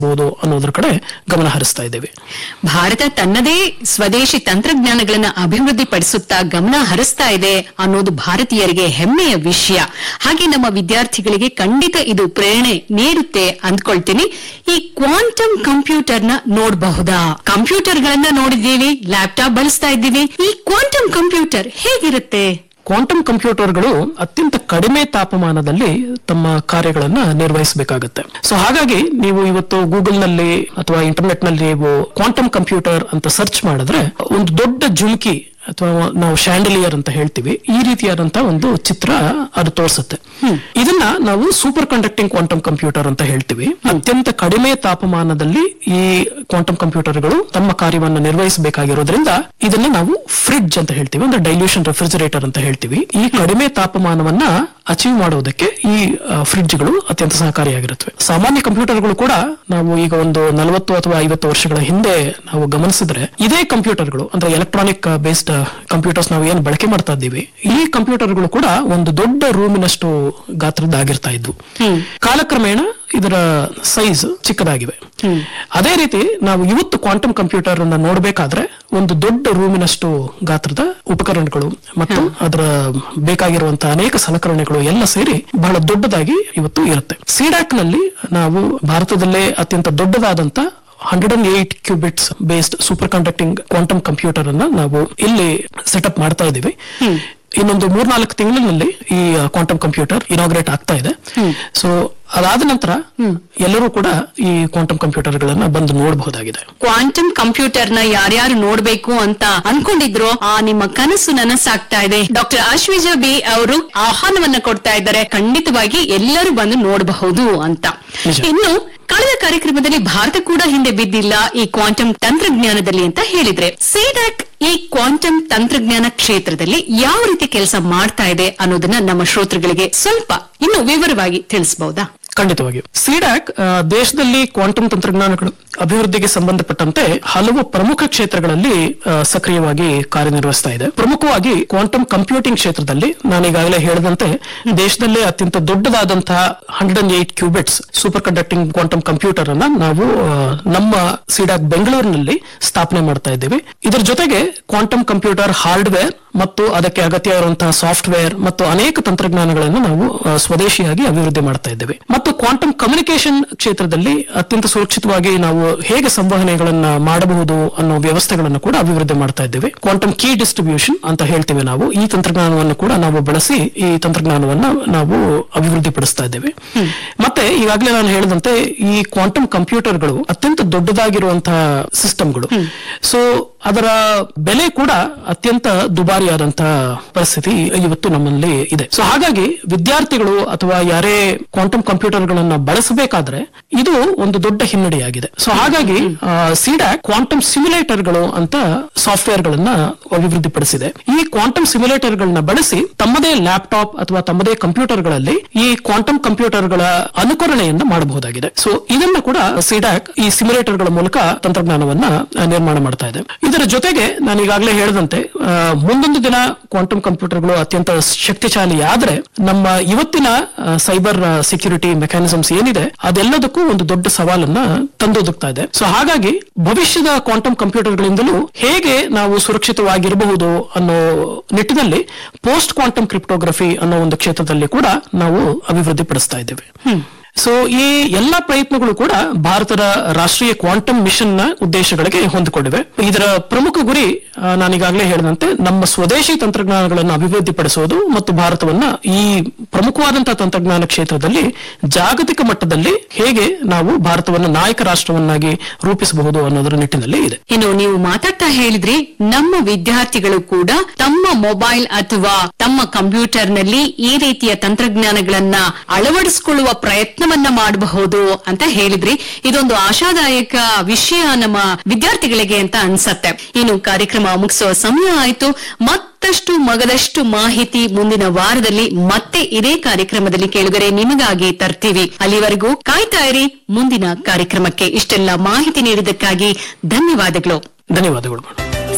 ಬಹುದು ಅನ್ನೋದ್ರ ಕಡೆ ಗಮನ ಹರಿಸ್ತಾ ಇದ್ದೇವೆ ಭಾರತ ತನ್ನದೇ ಸ್ವದೇಶಿ ತಂತ್ರಜ್ಞಾನಗಳನ್ನ ಅಭಿವೃದ್ಧಿ ಪಡಿಸುತ್ತಾ ಗಮನ ಹರಿಸ್ತಾ ಇದೆ ಅನ್ನೋದು ಭಾರತೀಯರಿಗೆ ಹೆಮ್ಮೆಯ ವಿಷಯ ಹಾಗೆ ನಮ್ಮ ವಿದ್ಯಾರ್ಥಿಗಳಿಗೆ ಖಂಡಿತ ಇದು ಪ್ರೇರಣೆ ನೀಡುತ್ತೆ ಅಂದ್ಕೊಳ್ತೀನಿ ಈ ಕ್ವಾಂಟಮ್ ಕಂಪ್ಯೂಟರ್ನ ನೋಡಬಹುದಾ ಕಂಪ್ಯೂಟರ್ಗಳನ್ನ ನೋಡಿದ್ದೀವಿ ಲ್ಯಾಪ್ಟಾಪ್ ಬಳಸ್ತಾ ಇದ್ದೀವಿ ಈ ಕ್ವಾಂಟಮ್ ಕಂಪ್ಯೂಟರ್ ಹೇಗಿರುತ್ತೆ ಕ್ವಾಂಟಮ್ ಕಂಪ್ಯೂಟರ್ಗಳು ಅತ್ಯಂತ ಕಡಿಮೆ ತಾಪಮಾನದಲ್ಲಿ ತಮ್ಮ ಕಾರ್ಯಗಳನ್ನ ನಿರ್ವಹಿಸಬೇಕಾಗುತ್ತೆ ಸೊ ಹಾಗಾಗಿ ನೀವು ಇವತ್ತು ಗೂಗಲ್ ನಲ್ಲಿ ಅಥವಾ ಇಂಟರ್ನೆಟ್ ನಲ್ಲಿ ನೀವು ಕ್ವಾಂಟಮ್ ಕಂಪ್ಯೂಟರ್ ಅಂತ ಸರ್ಚ್ ಮಾಡಿದ್ರೆ ಒಂದು ದೊಡ್ಡ ಜುಮ್ಕಿ ಅಥವಾ ನಾವು ಶಾಂಡಲಿಯರ್ ಅಂತ ಹೇಳ್ತೀವಿ ಈ ರೀತಿಯಾದಂತಹ ಒಂದು ಚಿತ್ರ ಅದು ತೋರಿಸುತ್ತೆ ಇದನ್ನ ನಾವು ಸೂಪರ್ ಕಂಡಕ್ಟಿಂಗ್ ಕ್ವಾಂಟಮ್ ಕಂಪ್ಯೂಟರ್ ಅಂತ ಹೇಳ್ತೀವಿ ಅತ್ಯಂತ ಕಡಿಮೆ ತಾಪಮಾನದಲ್ಲಿ ಈ ಕ್ವಾಂಟಮ್ ಕಂಪ್ಯೂಟರ್ಗಳು ತಮ್ಮ ಕಾರ್ಯವನ್ನು ನಿರ್ವಹಿಸಬೇಕಾಗಿರೋದ್ರಿಂದ ಇದನ್ನ ನಾವು ಫ್ರಿಡ್ಜ್ ಅಂತ ಹೇಳ್ತೀವಿ ಅಂದ್ರೆ ಡೈಲ್ಯೂಷನ್ ರೆಫ್ರಿಜರೇಟರ್ ಅಂತ ಹೇಳ್ತೀವಿ ಈ ಕಡಿಮೆ ತಾಪಮಾನವನ್ನ ಅಚೀವ್ ಮಾಡೋದಕ್ಕೆ ಈ ಫ್ರಿಡ್ಜ್ಗಳು ಅತ್ಯಂತ ಸಹಕಾರಿಯಾಗಿರುತ್ತವೆ ಸಾಮಾನ್ಯ ಕಂಪ್ಯೂಟರ್ಗಳು ಕೂಡ ನಾವು ಈಗ ಒಂದು ನಲವತ್ತು ಅಥವಾ ಐವತ್ತು ವರ್ಷಗಳ ಹಿಂದೆ ನಾವು ಗಮನಿಸಿದ್ರೆ ಇದೇ ಕಂಪ್ಯೂಟರ್ಗಳು ಅಂದ್ರೆ ಎಲೆಕ್ಟ್ರಾನಿಕ್ ಬೇಸ್ಡ್ ಕಂಪ್ಯೂಟರ್ಸ್ ನಾವು ಏನು ಬಳಕೆ ಮಾಡ್ತಾ ಇದ್ದೀವಿ ಈ ಕಂಪ್ಯೂಟರ್ಗಳು ಕೂಡ ಒಂದು ದೊಡ್ಡ ರೂಮಿನಷ್ಟು ಗಾತ್ರದ್ದಾಗಿರ್ತಾ ಇದ್ವು ಕಾಲಕ್ರಮೇಣ ಇದರ ಸೈಜ್ ಚಿಕ್ಕದಾಗಿವೆ ಅದೇ ರೀತಿ ನಾವು ಇವತ್ತು ಕ್ವಾಂಟಮ್ ಕಂಪ್ಯೂಟರ್ ಅನ್ನ ನೋಡಬೇಕಾದ್ರೆ ಒಂದು ದೊಡ್ಡ ರೂಮಿನಷ್ಟು ಗಾತ್ರದ ಉಪಕರಣಗಳು ಮತ್ತು ಅದರ ಬೇಕಾಗಿರುವಂತಹ ಅನೇಕ ಸಲಕರಣೆಗಳು ಎಲ್ಲ ಸೇರಿ ಬಹಳ ದೊಡ್ಡದಾಗಿ ಇವತ್ತು ಇರುತ್ತೆ ಸಿಡಾಕ್ ನಲ್ಲಿ ನಾವು ಭಾರತದಲ್ಲೇ ಅತ್ಯಂತ ದೊಡ್ಡದಾದಂತ hundred and eight qubits based superconducting quantum computer ಅನ್ನ ನಾವು ಇಲ್ಲಿ ಸೆಟಪ್ ಮಾಡ್ತಾ ಇದ್ದೀವಿ ಇನ್ನೊಂದು ಮೂರ್ನಾಲ್ಕು ತಿಂಗಳಿನಲ್ಲಿ ಈ ಕ್ವಾಂಟಮ್ ಕಂಪ್ಯೂಟರ್ ಇನಾಗ್ರೇಟ್ ಆಗ್ತಾ ಇದೆ ಸೊ ಅದಾದ ನಂತರ ಎಲ್ಲರೂ ಕೂಡ ಈ ಕ್ವಾಂಟಮ್ ಕಂಪ್ಯೂಟರ್ ಗಳನ್ನ ಬಂದು ನೋಡಬಹುದಾಗಿದೆ ಕ್ವಾಂಟಮ್ ಕಂಪ್ಯೂಟರ್ನ ಯಾರ್ಯಾರು ನೋಡ್ಬೇಕು ಅಂತ ಅನ್ಕೊಂಡಿದ್ರು ಆ ನಿಮ್ಮ ಕನಸು ನನಸಾಗ್ತಾ ಇದೆ ಡಾಕ್ಟರ್ ಅಶ್ವಿಜ ಬಿ ಅವರು ಆಹ್ವಾನವನ್ನ ಕೊಡ್ತಾ ಇದ್ದಾರೆ ಖಂಡಿತವಾಗಿ ಎಲ್ಲರೂ ಬಂದು ನೋಡಬಹುದು ಅಂತ ನಿಜ. ಇನ್ನು ಕಳೆದ ಕಾರ್ಯಕ್ರಮದಲ್ಲಿ ಭಾರತ ಕೂಡ ಹಿಂದೆ ಬಿದ್ದಿಲ್ಲ ಈ ಕ್ವಾಂಟಮ್ ತಂತ್ರಜ್ಞಾನದಲ್ಲಿ ಅಂತ ಹೇಳಿದ್ರೆ ಸೇಡಾಕ್ ಈ ಕ್ವಾಂಟಮ್ ತಂತ್ರಜ್ಞಾನ ಕ್ಷೇತ್ರದಲ್ಲಿ ಯಾವ ರೀತಿ ಕೆಲಸ ಮಾಡ್ತಾ ಇದೆ ಅನ್ನೋದನ್ನ ನಮ್ಮ ಶ್ರೋತೃಗಳಿಗೆ ಸ್ವಲ್ಪ ಇನ್ನು ವಿವರವಾಗಿ ತಿಳಿಸಬಹುದಾ ಖಂಡಿತವಾಗಿಯೂ ಸಿಡಾಕ್ ದೇಶದಲ್ಲಿ ಕ್ವಾಂಟಮ್ ತಂತ್ರಜ್ಞಾನಗಳು ಅಭಿವೃದ್ಧಿಗೆ ಸಂಬಂಧಪಟ್ಟಂತೆ ಹಲವು ಪ್ರಮುಖ ಕ್ಷೇತ್ರಗಳಲ್ಲಿ ಆ, ಸಕ್ರಿಯವಾಗಿ ಕಾರ್ಯನಿರ್ವಹಿಸ್ತಾ ಇದೆ ಪ್ರಮುಖವಾಗಿ ಕ್ವಾಂಟಮ್ ಕಂಪ್ಯೂಟಿಂಗ್ ಕ್ಷೇತ್ರದಲ್ಲಿ ನಾನು ಈಗಾಗಲೇ ಹೇಳಿದಂತೆ ದೇಶದಲ್ಲೇ ಅತ್ಯಂತ ದೊಡ್ಡದಾದಂತಹ hundred and eight qubits superconducting quantum computer ಅನ್ನ ನಾವು ಆ, ನಮ್ಮ ಸಿಡಾಕ್ ಬೆಂಗಳೂರಿನಲ್ಲಿ ಸ್ಥಾಪನೆ ಮಾಡ್ತಾ ಇದ್ದೇವೆ ಇದರ ಜೊತೆಗೆ ಕ್ವಾಂಟಮ್ ಕಂಪ್ಯೂಟರ್ ಹಾರ್ಡ್ವೇರ್ ಮತ್ತು ಅದಕ್ಕೆ ಅಗತ್ಯ ಇರುವಂತಹ ಸಾಫ್ಟ್ವೇರ್ ಮತ್ತು ಅನೇಕ ತಂತ್ರಜ್ಞಾನಗಳನ್ನು ನಾವು ಆ, ಸ್ವದೇಶಿಯಾಗಿ ಅಭಿವೃದ್ಧಿ ಮಾಡ್ತಾ ಇದ್ದೇವೆ ಮತ್ತು ಕ್ವಾಂಟಮ್ ಕಮ್ಯುನಿಕೇಶನ್ ಕ್ಷೇತ್ರದಲ್ಲಿ ಅತ್ಯಂತ ಸುರಕ್ಷಿತವಾಗಿ ನಾವು ಹೇಗೆ ಸಂವಹನೆಗಳನ್ನ ಮಾಡಬಹುದು ಅನ್ನೋ ವ್ಯವಸ್ಥೆಗಳನ್ನು ಕೂಡ ಅಭಿವೃದ್ಧಿ ಮಾಡ್ತಾ ಇದ್ದೇವೆ ಕ್ವಾಂಟಮ್ ಕೀ ಡಿಸ್ಟ್ರಿಬ್ಯೂಷನ್ ಅಂತ ಹೇಳ್ತೇವೆ ನಾವು ಈ ತಂತ್ರಜ್ಞಾನವನ್ನು ಕೂಡ ನಾವು ಬಳಸಿ ಈ ತಂತ್ರಜ್ಞಾನವನ್ನ ನಾವು ಅಭಿವೃದ್ಧಿ ಪಡಿಸ್ತಾ ಇದ್ದೇವೆ ಮತ್ತೆ ಈಗಾಗಲೇ ನಾನು ಹೇಳಿದಂತೆ ಈ ಕ್ವಾಂಟಮ್ ಕಂಪ್ಯೂಟರ್ಗಳು ಅತ್ಯಂತ ದೊಡ್ಡದಾಗಿರುವಂತಹ ಸಿಸ್ಟಮ್ಗಳು ಸೊ ಅದರ ಬೆಲೆ ಕೂಡ ಅತ್ಯಂತ ದುಬಾರಿಯಾದಂತಹ ಪರಿಸ್ಥಿತಿ ಇವತ್ತು ನಮ್ಮಲ್ಲಿ ಇದೆ ಸೊ ಹಾಗಾಗಿ ವಿದ್ಯಾರ್ಥಿಗಳು ಅಥವಾ ಯಾರೇ ಕ್ವಾಂಟಮ್ ಕಂಪ್ಯೂಟರ್ಗಳನ್ನ ಬಳಸಬೇಕಾದ್ರೆ ಇದು ಒಂದು ದೊಡ್ಡ ಹಿನ್ನಡೆಯಾಗಿದೆ ಸೊ ಹಾಗಾಗಿ ಸಿಡಾಕ್ ಕ್ವಾಂಟಮ್ ಸಿಮ್ಯುಲೇಟರ್ಗಳು ಅಂತ ಸಾಫ್ಟ್ವೇರ್ ಗಳನ್ನ ಅಭಿವೃದ್ಧಿಪಡಿಸಿದೆ ಈ ಕ್ವಾಂಟಮ್ ಸಿಮ್ಯುಲೇಟರ್ ಗಳನ್ನ ಬಳಸಿ ತಮ್ಮದೇ ಲ್ಯಾಪ್ಟಾಪ್ ಅಥವಾ ತಮ್ಮದೇ ಕಂಪ್ಯೂಟರ್ಗಳಲ್ಲಿ ಈ ಕ್ವಾಂಟಮ್ ಕಂಪ್ಯೂಟರ್ಗಳ ಅನುಕರಣೆಯನ್ನ ಮಾಡಬಹುದಾಗಿದೆ ಸೊ ಇದನ್ನ ಕೂಡ ಸಿಡಾಕ್ ಈ ಸಿಮ್ಯುಲೇಟರ್ ಗಳ ಮೂಲಕ ತಂತ್ರಜ್ಞಾನವನ್ನ ಆ, ನಿರ್ಮಾಣ ಮಾಡ್ತಾ ಇದೆ ಇದರ ಜೊತೆಗೆ ನಾನು ಈಗಾಗಲೇ ಹೇಳಿದಂತೆ ಆ, ಮುಂದೊಂದು ದಿನ ಕ್ವಾಂಟಮ್ ಕಂಪ್ಯೂಟರ್ಗಳು ಅತ್ಯಂತ ಶಕ್ತಿಶಾಲಿ ಆದ್ರೆ ನಮ್ಮ ಇವತ್ತಿನ ಸೈಬರ್ ಸೆಕ್ಯೂರಿಟಿ ಮೆಕ್ಯಾನಿಸಮ್ಸ್ ಏನಿದೆ ಅದೆಲ್ಲದಕ್ಕೂ ಒಂದು ದೊಡ್ಡ ಸವಾಲನ್ನ ತಂದೊದಗ್ತಾ ಇದೆ ಸೊ ಹಾಗಾಗಿ ಭವಿಷ್ಯದ ಕ್ವಾಂಟಮ್ ಕಂಪ್ಯೂಟರ್ಗಳಿಂದಲೂ ಹೇಗೆ ನಾವು ಸುರಕ್ಷಿತವಾಗಿರಬಹುದು ಅನ್ನೋ ನಿಟ್ಟಿನಲ್ಲಿ ಪೋಸ್ಟ್ ಕ್ವಾಂಟಮ್ ಕ್ರಿಪ್ಟೋಗ್ರಫಿ ಅನ್ನೋ ಒಂದು ಕ್ಷೇತ್ರದಲ್ಲಿ ಕೂಡ ನಾವು ಅಭಿವೃದ್ಧಿ ಪಡಿಸ್ತಾ ಇದ್ದೇವೆ ಸೊ ಈ ಎಲ್ಲಾ ಪ್ರಯತ್ನಗಳು ಕೂಡ ಭಾರತದ ರಾಷ್ಟ್ರೀಯ ಕ್ವಾಂಟಮ್ ಮಿಷನ್ ನ ಉದ್ದೇಶಗಳಿಗೆ ಹೊಂದಿಕೊಂಡಿವೆ ಇದರ ಪ್ರಮುಖ ಗುರಿ ಆ, ನಾನೀಗಾಗಲೇ ಹೇಳಿದಂತೆ ನಮ್ಮ ಸ್ವದೇಶಿ ತಂತ್ರಜ್ಞಾನಗಳನ್ನು ಅಭಿವೃದ್ಧಿಪಡಿಸುವುದು ಮತ್ತು ಭಾರತವನ್ನ ಈ ಪ್ರಮುಖವಾದಂತಹ ತಂತ್ರಜ್ಞಾನ ಕ್ಷೇತ್ರದಲ್ಲಿ ಜಾಗತಿಕ ಮಟ್ಟದಲ್ಲಿ ಹೇಗೆ ನಾವು ಭಾರತವನ್ನು ನಾಯಕ ರಾಷ್ಟ್ರವನ್ನಾಗಿ ರೂಪಿಸಬಹುದು ಅನ್ನೋದರ ನಿಟ್ಟಿನಲ್ಲಿ ಇದೆ ಇನ್ನು ನೀವು ಮಾತಾಡ್ತಾ ಹೇಳಿದ್ರಿ ನಮ್ಮ ವಿದ್ಯಾರ್ಥಿಗಳು ಕೂಡ ತಮ್ಮ ಮೊಬೈಲ್ ಅಥವಾ ತಮ್ಮ ಕಂಪ್ಯೂಟರ್ ನಲ್ಲಿ ಈ ರೀತಿಯ ತಂತ್ರಜ್ಞಾನಗಳನ್ನ ಅಳವಡಿಸಿಕೊಳ್ಳುವ ಪ್ರಯತ್ನವನ್ನ ಮಾಡಬಹುದು ಅಂತ ಹೇಳಿದ್ರಿ ಇದೊಂದು ಆಶಾದಾಯಕ ವಿಷಯ ನಮ್ಮ ವಿದ್ಯಾರ್ಥಿಗಳಿಗೆ ಅಂತ ಅನ್ಸತ್ತೆ ಇನ್ನು ಕಾರ್ಯಕ್ರಮ ಮುಗಿಸುವ ಸಮಯ ಆಯ್ತು ಮತ್ತಷ್ಟು ಮಗದಷ್ಟು ಮಾಹಿತಿ ಮುಂದಿನ ವಾರದಲ್ಲಿ ಮತ್ತೆ ಇದೇ ಕಾರ್ಯಕ್ರಮದಲ್ಲಿ ಕೇಳುಗರೆ ನಿಮಗಾಗಿ ತರ್ತೀವಿ ಅಲ್ಲಿವರೆಗೂ ಕಾಯ್ತಾ ಇರಿ ಮುಂದಿನ ಕಾರ್ಯಕ್ರಮಕ್ಕೆ ಇಷ್ಟೆಲ್ಲ ಮಾಹಿತಿ ನೀಡಿದ್ದಕ್ಕಾಗಿ ಧನ್ಯವಾದಗಳು ಧನ್ಯವಾದಗಳು ಮೇಡಮ್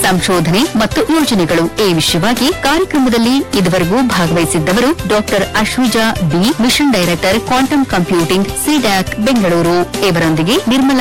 ಸಂಶೋಧನೆ ಮತ್ತು ಯೋಜನೆಗಳು ಈ ವಿಷಯವಾಗಿ ಕಾರ್ಯಕ್ರಮದಲ್ಲಿ ಇದುವರೆಗೂ ಭಾಗವಹಿಸಿದ್ದವರು doctor Ashwija B mission director quantum computing CDAC Bengaluru ಇವರೊಂದಿಗೆ ನಿರ್ಮಲಾ